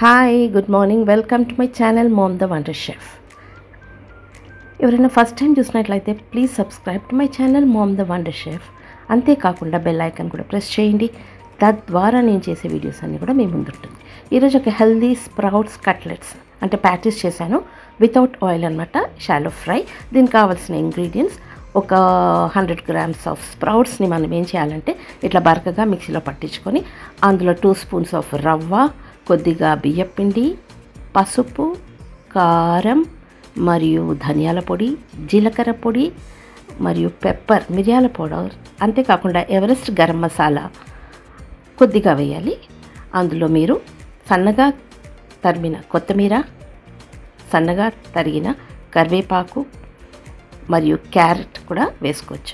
Hi good morning welcome to my channel mom the wonder chef ఎవరైనా first time చూసినట్లయితే please subscribe to my channel mom the wonder chef అంతేకాకుండా bell icon కూడా press చేయండి తద్వారా నేను చేసే videos అన్నీ కూడా మీ ముందుంటుంది ఈరోజు ఒక హెల్దీ స్ప్రౌట్స్ కట్లెట్స్ అంటే ప్యాటీస్ చేశాను వితౌట్ ఆయిల్ అనమాట షాలో ఫ్రై దీనికి కావాల్సిన ఇంగ్రీడియంట్స్ ఒక హండ్రెడ్ గ్రామ్స్ ఆఫ్ స్ప్రౌట్స్ని మనం ఏం చేయాలంటే ఇట్లా బరకగా మిక్సీలో పట్టించుకొని అందులో టూ స్పూన్స్ ఆఫ్ రవ్వ కొద్దిగా బియ్యపిండి పసుపు కారం మరియు ధనియాల పొడి జీలకర్ర పొడి మరియు పెప్పర్ మిరియాల పౌడర్ అంతేకాకుండా ఎవరెస్ట్ గరం మసాలా కొద్దిగా వేయాలి అందులో మీరు సన్నగా తరిమిన కొత్తిమీర సన్నగా తరిగిన కరివేపాకు మరియు క్యారెట్ కూడా వేసుకోవచ్చు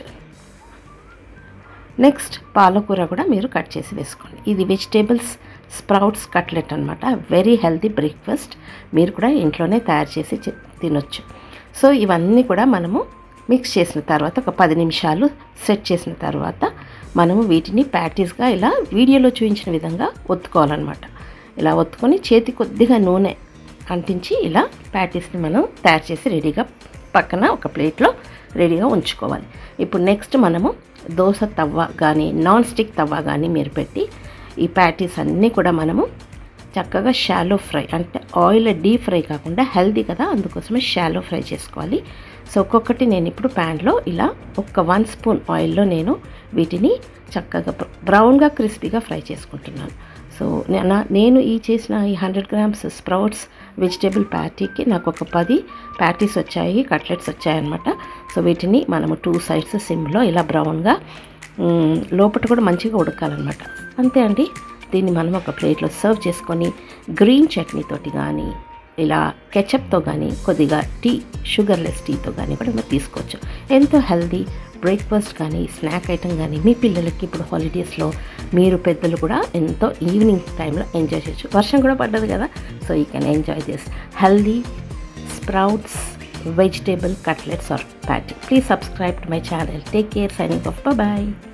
నెక్స్ట్ పాలకూర కూడా మీరు కట్ చేసి వేసుకోండి ఇది వెజిటేబుల్స్ స్ప్రౌట్స్ కట్లెట్ అనమాట వెరీ హెల్తీ బ్రేక్ఫాస్ట్ మీరు కూడా ఇంట్లోనే తయారు చేసి చి- తినొచ్చు సో ఇవన్నీ కూడా మనము మిక్స్ చేసిన తర్వాత ఒక పది నిమిషాలు సెట్ చేసిన తర్వాత మనము వీటిని ప్యాటీస్గా ఇలా వీడియోలో చూపించిన విధంగా ఒత్తుకోవాలన్నమాట ఇలా ఒత్తుకొని చేతి కొద్దిగా నూనె అంటించి ఇలా ప్యాటీస్ని మనం తయారు చేసి రెడీగా పక్కన ఒక ప్లేట్లో రెడీగా ఉంచుకోవాలి ఇప్పుడు నెక్స్ట్ మనము దోశ తవ్వ కానీ నాన్ స్టిక్ తవ్వ కానీ మీరు పెట్టి ఈ ప్యాటీస్ అన్నీ కూడా మనము చక్కగా షాలో ఫ్రై అంటే ఆయిల్ డీప్ ఫ్రై కాకుండా హెల్దీ కదా అందుకోసమే షాలో ఫ్రై చేసుకోవాలి సో ఒక్కొక్కటి నేను ఇప్పుడు ప్యాన్లో ఇలా ఒక వన్ స్పూన్ ఆయిల్లో నేను వీటిని చక్కగా బ్ర- బ్రౌన్గా క్రిస్పీగా ఫ్రై చేసుకుంటున్నాను సో నే- నా- నేను ఈ చేసిన ఈ హండ్రెడ్ గ్రామ్స్ స్ప్రౌట్స్ వెజిటేబుల్ ప్యాటీకి నాకు ఒక పది ప్యాటీస్ వచ్చాయి కట్లెట్స్ వచ్చాయన్నమాట సో వీటిని మనము టూ సైడ్స్ సిమ్లో ఇలా బ్రౌన్గా మ్, లోపల కూడా మంచిగా ఉడకాలన్నమాట అంతే అండి దీన్ని మనం ఒక ప్లేట్లో సర్వ్ చేసుకొని గ్రీన్ చట్నీతోటి కానీ ఇలా కెచప్తో కానీ కొద్దిగా టీ షుగర్లెస్ టీతో కానీ కూడా మీరు తీసుకోవచ్చు ఎంతో హెల్దీ బ్రేక్ఫాస్ట్ కానీ స్నాక్ ఐటమ్ కానీ మీ పిల్లలకి ఇప్పుడు హాలిడేస్లో మీరు పెద్దలు కూడా ఎంతో ఈవినింగ్ టైంలో ఎంజాయ్ చేయొచ్చు వర్షం కూడా పడ్డది కదా so you can enjoy this healthy sprouts vegetable cutlets or patty. Please subscribe to my channel. Take care. Signing off. Bye bye.